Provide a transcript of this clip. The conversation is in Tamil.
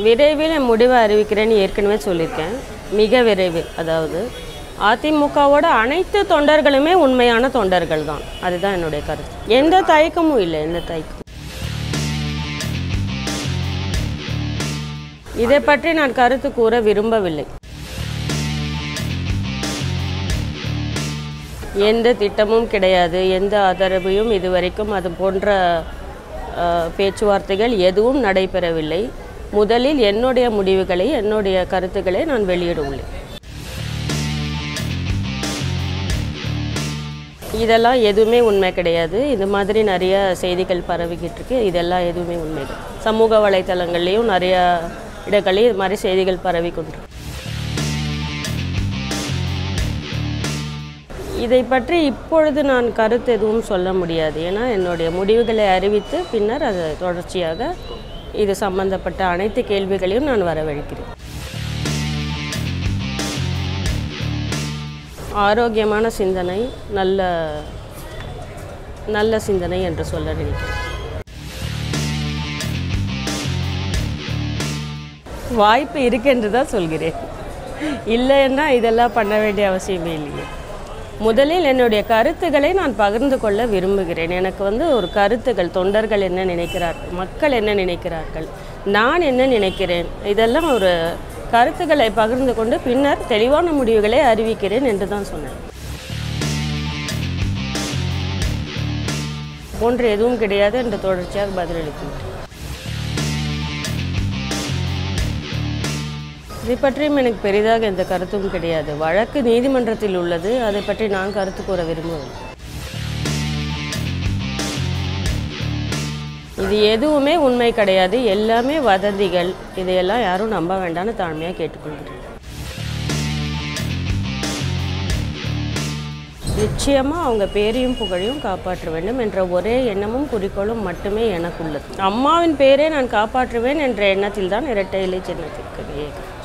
விரைவில் என் முடிவை அறிவிக்கிறேன்னு ஏற்கனவே சொல்லியிருக்கேன் மிக விரைவில் அதாவது அதிமுகவோட அனைத்து தொண்டர்களுமே உண்மையான தொண்டர்கள் தான் அதுதான் என்னுடைய கருத்து எந்த தயக்கமும் இல்லை எந்த தயக்கம் இதை பற்றி நான் கருத்து கூற விரும்பவில்லை எந்த திட்டமும் கிடையாது எந்த ஆதரவையும் இதுவரைக்கும் அது போன்ற அஹ், பேச்சுவார்த்தைகள் எதுவும் நடைபெறவில்லை முதலில் என்னுடைய முடிவுகளை என்னுடைய கருத்துக்களை நான் வெளியிட உள்ளேன் இதெல்லாம் எதுவுமே உண்மை கிடையாது இது மாதிரி நிறைய செய்திகள் பரவிக்கிட்டு இருக்கு இதெல்லாம் எதுவுமே உண்மை இல்லை. சமூக வலைத்தளங்கள்லேயும் நிறைய இடங்களில் இது மாதிரி செய்திகள் பரவி கொண்டிருக்கு இதை பற்றி இப்பொழுது நான் கருத்து எதுவும் சொல்ல முடியாது ஏன்னா என்னுடைய முடிவுகளை அறிவித்து பின்னர் அது தொடர்ச்சியாக இது சம்பந்தப்பட்ட அனைத்து கேள்விகளையும் நான் வரவழைக்கிறேன் ஆரோக்கியமான சிந்தனை நல்ல நல்ல சிந்தனை என்று சொல்ல நினைக்கிறேன் வாய்ப்பு இருக்கென்று தான் சொல்கிறேன் இல்லைன்னா இதெல்லாம் பண்ண வேண்டிய அவசியமே இல்லையே முதலில் என்னுடைய கருத்துக்களை நான் பகிர்ந்து கொள்ள விரும்புகிறேன் எனக்கு வந்து ஒரு கருத்துக்கள் தொண்டர்கள் என்ன நினைக்கிறார்கள் மக்கள் என்ன நினைக்கிறார்கள் நான் என்ன நினைக்கிறேன் இதெல்லாம் ஒரு கருத்துக்களை பகிர்ந்து கொண்டு பின்னர் தெளிவான முடிவுகளை அறிவிக்கிறேன் என்று தான் சொன்னேன் போன்று எதுவும் கிடையாது என்று தொடர்ச்சியாக பதிலளிக்கின்றேன் இதை பற்றியும் எனக்கு பெரிதாக எந்த கருத்தும் கிடையாது வழக்கு நீதிமன்றத்தில் உள்ளது அதை பற்றி நான் கருத்து கூற விரும்பவில்லை இது எதுவுமே உண்மை கிடையாது எல்லாமே வதந்திகள் இதையெல்லாம் யாரும் நம்ப வேண்டாம்னு தாழ்மையாக கேட்டுக்கொள்கிறேன் நிச்சயமாக அவங்க பேரையும் புகழையும் காப்பாற்ற வேண்டும் என்ற ஒரே எண்ணமும் குறிக்கோளும் மட்டுமே எனக்குள்ளது அம்மாவின் பேரை நான் காப்பாற்றுவேன் என்ற எண்ணத்தில் தான் இரட்டை இலை சின்னத்திற்கு விவேகம்